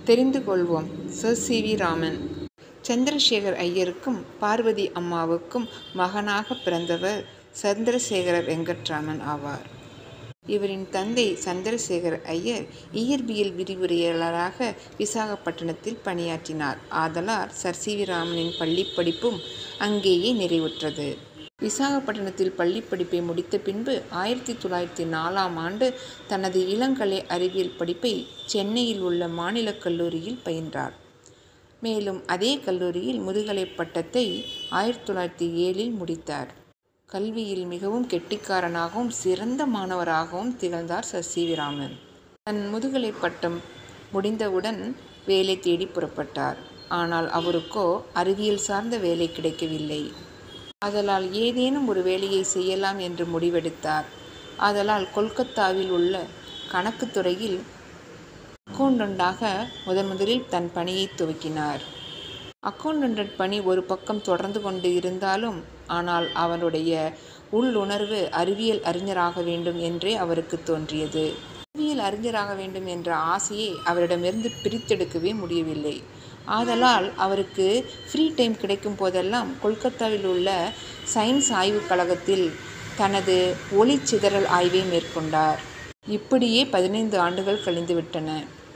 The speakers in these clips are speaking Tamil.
தெரிந்து கொள்வோம் sir C V Raman Chandrasekhar ஐயருக்கும் பார்வதி அம்மாவுக்கும் மகனாக பிறந்தவர் சந்திரசேகர வெங்கட்ராமன் ஆவார் இவரின் தந்தை சந்திரசேகர் ஐயர் இயற்பியல் விரிவுரையாளராக விசாகப்பட்டினத்தில் பணியாற்றினார் ஆதலால் சர் சி வி ராமனின் பள்ளிப்படிப்பும் அங்கேயே நிறைவுற்றது விசாகப்பட்டினத்தில் பள்ளிப்படிப்பை முடித்த பின்பு ஆயிரத்தி தொள்ளாயிரத்தி நாலாம் ஆண்டு தனது இளங்கலை அறிவியல் படிப்பை சென்னையில் உள்ள மாநிலக் கல்லூரியில் பயின்றார் மேலும் அதே கல்லூரியில் முதுகலை பட்டத்தை ஆயிரத்தி தொள்ளாயிரத்தி ஏழில் முடித்தார் கல்வியில் மிகவும் கெட்டிக்காரனாகவும் சிறந்த மாணவராகவும் திகழ்ந்தார் சர் சி வி ராமன் தன் முதுகலை பட்டம் முடிந்தவுடன் வேலை தேடி புறப்பட்டார் ஆனால் அவருக்கோ அறிவியல் சார்ந்த வேலை கிடைக்கவில்லை அதலால் ஏதேனும் ஒரு வேலையை செய்யலாம் என்று முடிவெடுத்தார் ஆதலால் கொல்கத்தாவில் உள்ள கணக்குத் துறையில் அக்கௌண்டண்டாக முதன் முதலில் தன் பணியை துவக்கினார் அக்கௌண்டன்ட் பணி ஒரு பக்கம் தொடர்ந்து கொண்டு இருந்தாலும் ஆனால் அவருடைய உள்ளுணர்வு அறிவியல் அறிஞராக வேண்டும் என்றே அவருக்கு தோன்றியது அறிவியல் அறிஞராக வேண்டும் என்ற ஆசையை அவரிடமிருந்து பிரித்தெடுக்கவே முடியவில்லை ஆதலால் அவருக்கு ஃப்ரீ டைம் கிடைக்கும் போதெல்லாம் கொல்கத்தாவில் உள்ள சயின்ஸ் ஆய்வுக் கழகத்தில் தனது ஒளிச்சிதறல் ஆய்வை மேற்கொண்டார் இப்படியே பதினைந்து ஆண்டுகள் கழிந்துவிட்டன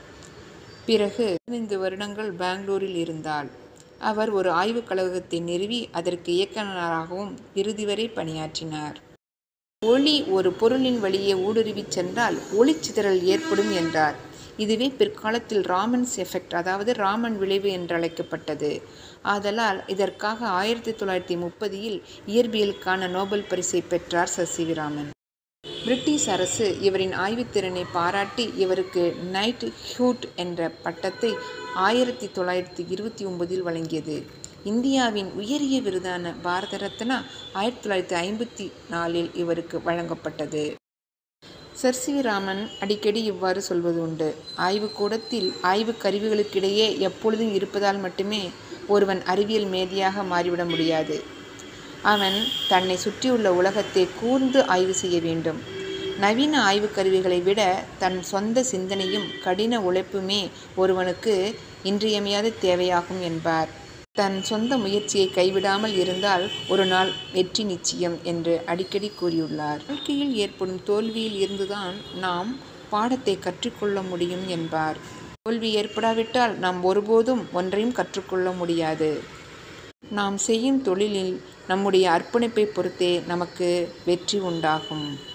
பிறகு பதினைந்து வருடங்கள் பெங்களூரில் இருந்தால் அவர் ஒரு ஆய்வுக் கழகத்தை நிறுவி அதற்கு இயக்குநராகவும் இறுதி வரை பணியாற்றினார் ஒளி ஒரு பொருளின் வழியே ஊடுருவிச் சென்றால் ஒளிச்சிதறல் ஏற்படும் என்றார் இதுவே பிற்காலத்தில் ராமன்ஸ் எஃபெக்ட் அதாவது ராமன் விளைவு என்று அழைக்கப்பட்டது ஆதலால் இதற்காக ஆயிரத்தி தொள்ளாயிரத்தி முப்பதில் இயற்பியலுக்கான நோபல் பரிசை பெற்றார் sir C V Raman British அரசு இவரின் ஆய்வுத்திறனை பாராட்டி இவருக்கு நைட் ஹூட் என்ற பட்டத்தை ஆயிரத்தி தொள்ளாயிரத்தி இருபத்தி ஒன்பதில் வழங்கியது இந்தியாவின் உயரிய விருதான பாரத ரத்னா ஆயிரத்தி தொள்ளாயிரத்தி ஐம்பத்தி நாலில் இவருக்கு வழங்கப்பட்டது சர் சி வி ராமன் அடிக்கடி இவ்வாறு சொல்வது உண்டு ஆய்வுக்கூடத்தில் ஆய்வு கருவிகளுக்கிடையே எப்பொழுதும் இருப்பதால் மட்டுமே ஒருவன் அறிவியல் மேதையாக மாறிவிட முடியாது அவன் தன்னை சுற்றியுள்ள உலகத்தை கூர்ந்து ஆய்வு செய்ய வேண்டும் நவீன ஆய்வு கருவிகளை விட தன் சொந்த சிந்தனையும் கடின உழைப்புமே ஒருவனுக்கு இன்றியமையாத தேவையாகும் என்பார் தன் சொந்த முயற்சியை கைவிடாமல் இருந்தால் ஒரு நாள் வெற்றி நிச்சயம் என்று அடிக்கடி கூறியுள்ளார் வாழ்க்கையில் ஏற்படும் தோல்வியில் இருந்துதான் நாம் பாடத்தை கற்றுக்கொள்ள முடியும் என்பார் தோல்வி ஏற்படாவிட்டால் நாம் ஒருபோதும் ஒன்றையும் கற்றுக்கொள்ள முடியாது நாம் செய்யும் தொழிலில் நம்முடைய அர்ப்பணிப்பை பொறுத்தே நமக்கு வெற்றி உண்டாகும்